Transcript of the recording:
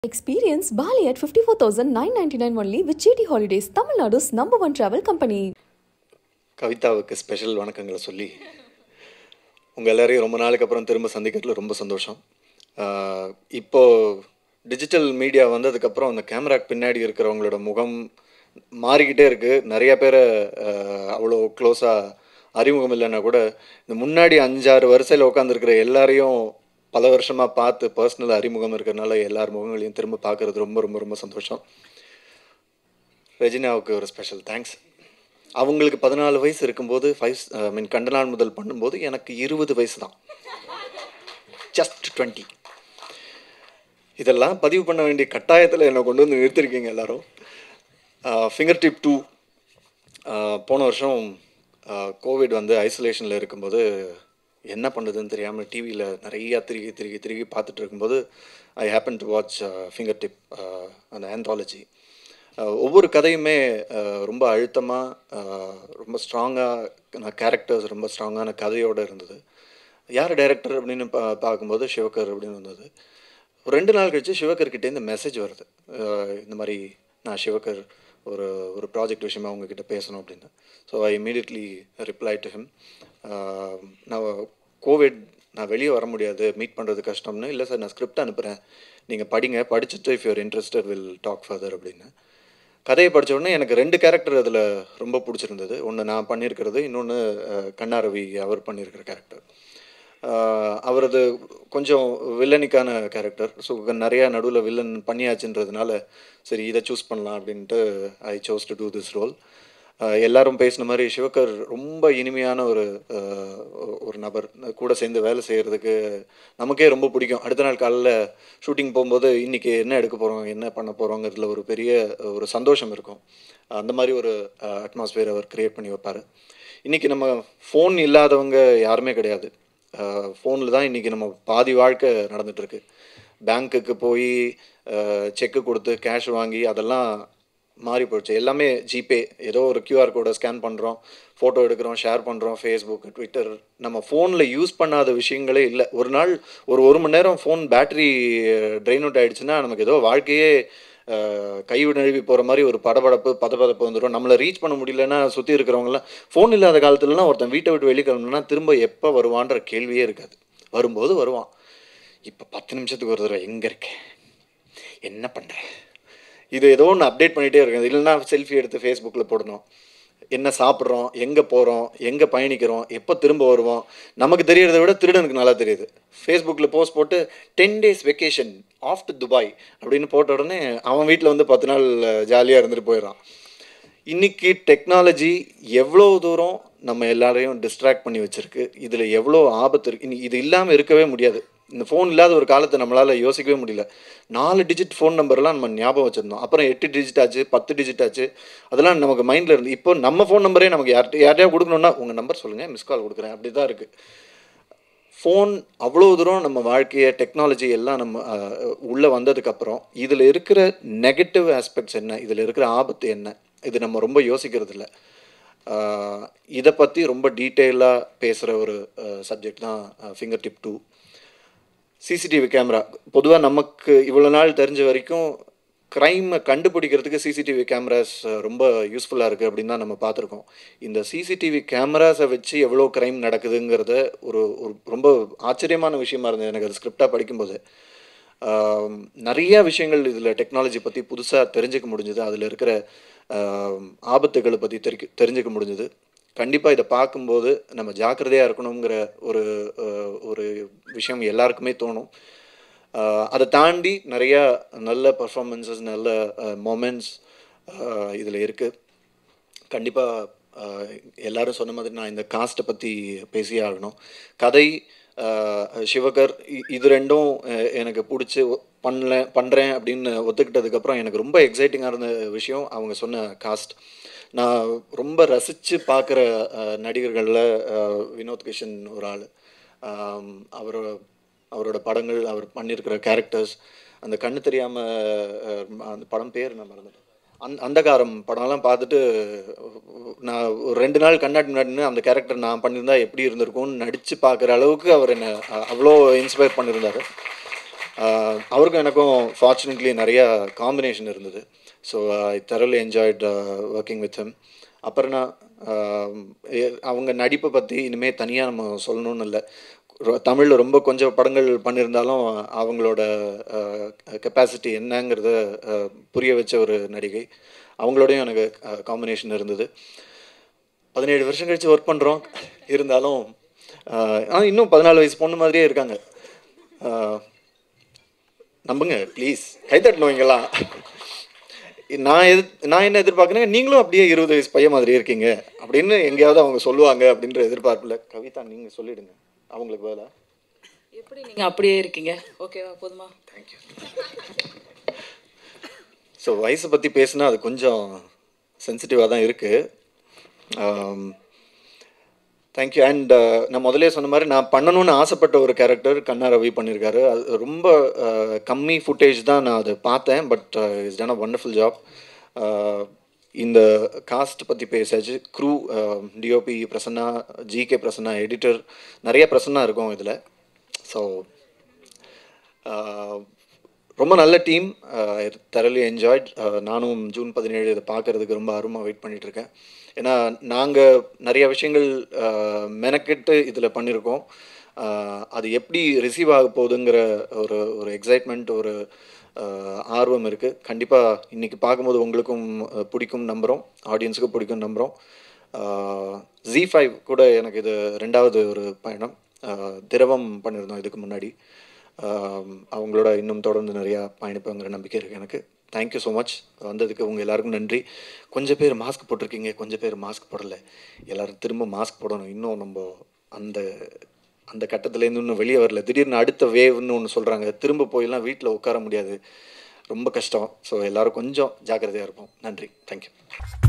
Experience Bali at 54,999 only with GT Holidays, Tamil Nadu's number one travel company. கவிதாவுக்கு special வணக்கங்களை சொல்லி உங்கள் எல்லாரையும் ரொம்ப நாளுக்கு அப்புறம் திரும்ப சந்திக்கிறதுல ரொம்ப சந்தோஷம் ஆஹ் இப்போ டிஜிட்டல் மீடியா வந்ததுக்கப்புறம் அந்த கேமராக்கு பின்னாடி இருக்கிறவங்களோட முகம் மாறிக்கிட்டே இருக்குது நிறைய பேரை ஆஹ் அவ்வளோ க்ளோஸாக அறிமுகம் இல்லைன்னா கூட இந்த முன்னாடி அஞ்சாறு வரிசையில் உட்காந்துருக்கிற எல்லாரையும் பல வருஷமாக பார்த்து பர்சனல் அறிமுகம் இருக்கிறனால எல்லார் முகங்களையும் திரும்ப பார்க்கறது ரொம்ப ரொம்ப ரொம்ப சந்தோஷம் ரெஜினாவுக்கு ஒரு ஸ்பெஷல் தேங்க்ஸ் அவங்களுக்கு பதினாலு வயசு இருக்கும்போது ஃபைவ் ஐ மீன் கண்டனான் முதல் பண்ணும்போது எனக்கு இருபது வயசு தான் ஜஸ்ட் டுவெண்ட்டி இதெல்லாம் பதிவு பண்ண வேண்டிய கட்டாயத்தில் என்னை கொண்டு வந்து நிறுத்திருக்கீங்க எல்லாரும் ஃபிங்கர் டிப் டூ போன வருஷம் கோவிட் வந்து ஐசோலேஷனில் இருக்கும்போது என்ன பண்ணுறதுன்னு தெரியாமல் டிவியில் நிறையா திருகி திருகி திருகி பார்த்துட்டு இருக்கும்போது I happen to watch fingertip அந்த ஆந்தாலஜி ஒவ்வொரு கதையுமே அஹ், ரொம்ப அழுத்தமாக ரொம்ப ஸ்ட்ராங்காக கேரக்டர்ஸ் ரொம்ப ஸ்ட்ராங்கான கதையோடு இருந்தது யார் டைரக்டர் அப்படின்னு பா பார்க்கும்போது சிவகர் அப்படின்னு வந்தது ஒரு ரெண்டு நாள் கழிச்சு சிவகர்கிட்ட இந்த மெசேஜ் வருது அஹ், இந்த மாதிரி நான் சிவகர் ஒரு ஒரு ப்ராஜெக்ட் விஷயமா உங்ககிட்ட பேசணும் அப்படின்னு so I immediately reply to him நான் கோவிட் நான் வெளியே வர முடியாது மீட் பண்ணுறது கஷ்டம்னு இல்லை சார் நான் ஸ்கிரிப்ட் அனுப்புகிறேன் நீங்கள் படிங்க படிச்சுட்டு if your interested will talk further அப்படின்னு கதையை படிச்ச உடனே எனக்கு ரெண்டு கேரக்டர் அதில் ரொம்ப பிடிச்சிருந்தது ஒன்று நான் பண்ணியிருக்கிறது இன்னொன்று கண்ணாரவி அவர் பண்ணியிருக்கிற கேரக்டர் அவரது கொஞ்சம் வில்லனிக்கான கேரக்டர் ஸோ நிறையா நடுவில் வில்லன் பண்ணியாச்சுன்றதுனால சரி இதை சூஸ் பண்ணலாம் அப்படின்ட்டு I chose to do this role எல்லாரும் பேசின மாதிரி சிவகர் ரொம்ப இனிமையான ஒரு அஹ், ஒரு நபர் கூட சேர்ந்து வேலை செய்கிறதுக்கு நமக்கே ரொம்ப பிடிக்கும் அடுத்த நாள் காலையில் ஷூட்டிங் போகும்போது இன்றைக்கி என்ன எடுக்க போகிறோம் என்ன பண்ண போகிறோங்கிறதுல ஒரு பெரிய ஒரு சந்தோஷம் இருக்கும் அந்த மாதிரி ஒரு அட்மாஸ்பியர் அவர் க்ரியேட் பண்ணி வைப்பார் இன்றைக்கி நம்ம ஃபோன் இல்லாதவங்க யாருமே கிடையாது ஃபோனில் தான் இன்றைக்கி நம்ம பாதி வாழ்க்கை நடந்துகிட்ருக்கு பேங்க்குக்கு போய் செக்கு கொடுத்து கேஷ் வாங்கி அதெல்லாம் மாறி போயிடுச்சு எல்லாமே ஜிபே ஏதோ ஒரு கியூஆர் கோடை ஸ்கேன் பண்ணுறோம் ஃபோட்டோ எடுக்கிறோம் ஷேர் பண்ணுறோம் ஃபேஸ்புக் ட்விட்டர் நம்ம ஃபோனில் யூஸ் பண்ணாத விஷயங்களே இல்லை ஒரு நாள் ஒரு ஒரு மணி நேரம் ஃபோன் பேட்டரி ட்ரெயின் அவுட் ஆகிடுச்சுன்னா நமக்கு ஏதோ வாழ்க்கையே அஹ், கைவிட நழுவி போகிற மாதிரி ஒரு படபடப்பு பதபதப்பு வந்துடும் நம்மளை ரீச் பண்ண முடியலன்னா சுற்றி இருக்கிறவங்கலாம் ஃபோன் இல்லாத காலத்துலலாம் ஒருத்தன் வீட்டை விட்டு வெளியே கிளம்புனா திரும்ப எப்போ வருவான்ற கேள்வியே இருக்காது வரும்போது வருவான் இப்போ பத்து நிமிஷத்துக்கு ஒரு தடவை எங்கே இருக்கேன் என்ன பண்ணுறேன் இது ஏதோ ஒன்று அப்டேட் பண்ணிகிட்டே இருக்கேன் இல்லைன்னா செல்ஃபி எடுத்து ஃபேஸ்புக்கில் போடணும் என்ன சாப்பிட்றோம் எங்கே போகிறோம் எங்கே பயணிக்கிறோம் எப்போ திரும்ப வருவோம் நமக்கு தெரியறதை விட திருடனுக்கு நல்லா தெரியுது ஃபேஸ்புக்கில் போஸ்ட் போட்டு ten days vacation of to Dubai அப்படின்னு போட்ட உடனே அவன் வீட்டில் வந்து பத்து நாள் ஜாலியாக இருந்துட்டு போயிடுறான் இன்னைக்கு டெக்னாலஜி எவ்வளோ தூரம் நம்ம எல்லாரையும் டிஸ்ட்ராக்ட் பண்ணி வச்சிருக்கு இதில் எவ்வளோ ஆபத்து இருக்கு இனி இது இல்லாமல் இருக்கவே முடியாது இந்த ஃபோன் இல்லாத ஒரு காலத்தை நம்மளால் யோசிக்கவே முடியல நாலு டிஜிட் ஃபோன் நம்பர்லாம் நம்ம ஞாபகம் வச்சுருந்தோம் அப்புறம் எட்டு டிஜிட் ஆச்சு பத்து டிஜிட் ஆச்சு அதெல்லாம் நமக்கு மைண்டில் இருந்து இப்போ நம்ம ஃபோன் நம்பரே நமக்கு யார்கிட்ட யார்ட்டையா கொடுக்கணுன்னா உங்கள் நம்பர் சொல்லுங்கள் மிஸ் கால் கொடுக்குறேன் அப்படி தான் இருக்குது ஃபோன் அவ்வளோ தூரம் நம்ம வாழ்க்கையை டெக்னாலஜி எல்லாம் நம்ம உள்ளே வந்ததுக்கப்புறம் இதில் இருக்கிற நெகட்டிவ் ஆஸ்பெக்ட்ஸ் என்ன இதில் இருக்கிற ஆபத்து என்ன இது நம்ம ரொம்ப யோசிக்கிறது இல்லை இதை பற்றி ரொம்ப டீட்டெயிலாக பேசுகிற ஒரு சப்ஜெக்ட் தான் fingertip two CCTV camera பொதுவாக நமக்கு இவ்வளோ நாள் தெரிஞ்ச வரைக்கும் க்ரைமை கண்டுபிடிக்கிறதுக்கு சிசிடிவி கேமராஸ் ரொம்ப யூஸ்ஃபுல்லாக இருக்குது அப்படின்னு தான் நம்ம பார்த்துருக்கோம் இந்த சிசிடிவி கேமராஸை வச்சு எவ்வளோ க்ரைம் நடக்குதுங்கிறத ஒரு ஒரு ரொம்ப ஆச்சரியமான விஷயமா இருந்தது எனக்கு அது ஸ்கிரிப்டாக படிக்கும்போது ஆம், நிறைய விஷயங்கள் இதில் டெக்னாலஜி பற்றி புதுசாக தெரிஞ்சுக்க முடிஞ்சுது அதில் இருக்கிற ஆம், ஆபத்துகளை பற்றி தெரிக்க தெரிஞ்சுக்க முடிஞ்சுது கண்டிப்பாக இதை பார்க்கும்போது நம்ம ஜாக்கிரதையாக இருக்கணுங்கிற ஒரு அஹ், ஒரு விஷயம் எல்லாருக்குமே தோணும் ஆஹ் அதை தாண்டி நிறையா நல்ல பர்ஃபார்மன்ஸஸ் நல்ல மொமெண்ட்ஸ் இதில் இருக்குது கண்டிப்பாக எல்லாரும் சொன்ன மாதிரி நான் இந்த காஸ்ட்டை பற்றி பேசியே ஆகணும் கதை ஆஹ் சிவகர் இ- இது ரெண்டும் அஹ், எனக்கு பிடிச்சி பண்ணல பண்ணுறேன் அப்படின்னு ஒத்துக்கிட்டதுக்கப்புறம் எனக்கு ரொம்ப எக்ஸைட்டிங்காக இருந்த விஷயம் அவங்க சொன்ன காஸ்ட் நான் ரொம்ப ரசித்து பார்க்குற நடிகர்களில் வினோத் கிஷன் ஒரு ஆள் அவர் அவரோட படங்கள் அவர் பண்ணியிருக்கிற கேரக்டர்ஸ் அந்த கண்ணு தெரியாமல் அந்த படம் பேர் நான் மறந்துட்டேன் அந் அந்தகாரம் படம்லாம் பார்த்துட்டு நான் ஒரு ரெண்டு நாள் கண்ணாடி முன்னாடி நின்னு அந்த கேரக்டர் நான் பண்ணியிருந்தா எப்படி இருந்திருக்கும்னு நடித்து பார்க்குற அளவுக்கு அவர் என்னை அ- அவ்வளோ இன்ஸ்பயர் பண்ணியிருந்தார் ஆஹ் அவருக்கும் எனக்கும் ஃபார்ச்சுனேட்லி நிறைய காம்பினேஷன் இருந்தது so I thoroughly enjoyed working with him அப்புறம்னா ஆஹ் எ- அவங்க நடிப்பை பற்றி இனிமேல் தனியாக நம்ம சொல்லணும்னு இல்லை தமிழில் ரொம்ப கொஞ்சம் படங்கள் பண்ணியிருந்தாலும் அவங்களோட கெப்பாசிட்டி என்னங்கிறத ஆஹ் புரிய வச்ச ஒரு நடிகை அவங்களோடையும் எனக்கு காம்பினேஷன் இருந்தது பதினேழு வருஷம் கழிச்சு ஒர்க் பண்ணுறோம் இருந்தாலும் ஆனால் இன்னும் பதினாலு வயசு பொண்ணு மாதிரியே இருக்காங்க ஆஹ் நம்புங்க ப்ளீஸ் கைத்தட்டணும் இங்கெல்லாம் நான் எது நான் என்ன எதிர்பார்க்குறேன் நீங்களும் அப்படியே இருபது வயசு பையன் மாதிரி இருக்கீங்க அப்படின்னு எங்கேயாவது அவங்க சொல்லுவாங்க அப்படின்ற எதிர்பார்ப்பில் கவிதா நீங்கள் சொல்லிடுங்க அவங்களுக்கு பதிலா எப்படி நீங்க அப்படியே இருக்கீங்க ஓகேவா போதுமா தேங்க்யூ ஸோ வயசை பற்றி பேசுனா அது கொஞ்சம் சென்சிட்டிவாக தான் இருக்குது தேங்க்யூ அண்ட் நான் முதலே சொன்ன மாதிரி நான் பண்ணணும்னு ஆசைப்பட்ட ஒரு கேரக்டர் கண்ணா ரவி பண்ணியிருக்காரு அது ரொம்ப uh, கம்மி ஃபுட்டேஜ் தான் நான் அதை பார்த்தேன் but is done a wonderful job இந்த காஸ்ட் பற்றி பேசாச்சு crew DOP Prasanna GK Prasanna editor நிறைய பிரசன்னா இருக்கும் இதில் ஸோ ரொம்ப நல்ல டீம் தரலி என்ஜாய்ட் நானும் ஜூன் பதினேழு இதை பார்க்கறதுக்கு ரொம்ப ஆர்வமாக வெயிட் பண்ணிட்டு இருக்கேன் ஏன்னா நாங்கள் நிறைய விஷயங்கள் ஆஹ், மெனக்கெட்டு இதில் பண்ணியிருக்கோம் ஆஹ், அது எப்படி ரிசீவ் ஆக போகுதுங்கிற ஒரு ஒரு எக்ஸைட்மெண்ட் ஒரு ஆஹ், ஆர்வம் இருக்குது கண்டிப்பாக இன்றைக்கி பார்க்கும்போது உங்களுக்கும் ஆஹ், பிடிக்கும் நம்புகிறோம் ஆடியன்ஸுக்கும் பிடிக்கும் நம்புகிறோம் ஜி ஃபைவ் கூட எனக்கு இது ரெண்டாவது ஒரு பயணம் ஆஹ், திரவம் பண்ணியிருந்தோம் இதுக்கு முன்னாடி ஆம், அவங்களோட இன்னும் தொடர்ந்து நிறையா பயணிப்பாங்கிற நம்பிக்கை இருக்குது எனக்கு தேங்க்யூ ஸோ மச் வந்ததுக்கு உங்கள் எல்லாருக்கும் நன்றி கொஞ்சம் பேர் மாஸ்க் போட்டிருக்கீங்க கொஞ்சம் பேர் மாஸ்க் போடலை எல்லாரும் திரும்ப மாஸ்க் போடணும் இன்னும் நம்ம அந்த அந்த கட்டத்துலேருந்து இன்னும் வெளியே வரல திடீர்னு அடுத்த வேவ்னு ஒன்று சொல்கிறாங்க திரும்ப போயெல்லாம் வீட்டில் உட்கார முடியாது ரொம்ப கஷ்டம் ஸோ எல்லாரும் கொஞ்சம் ஜாக்கிரதையாக இருப்போம் நன்றி தேங்க்யூ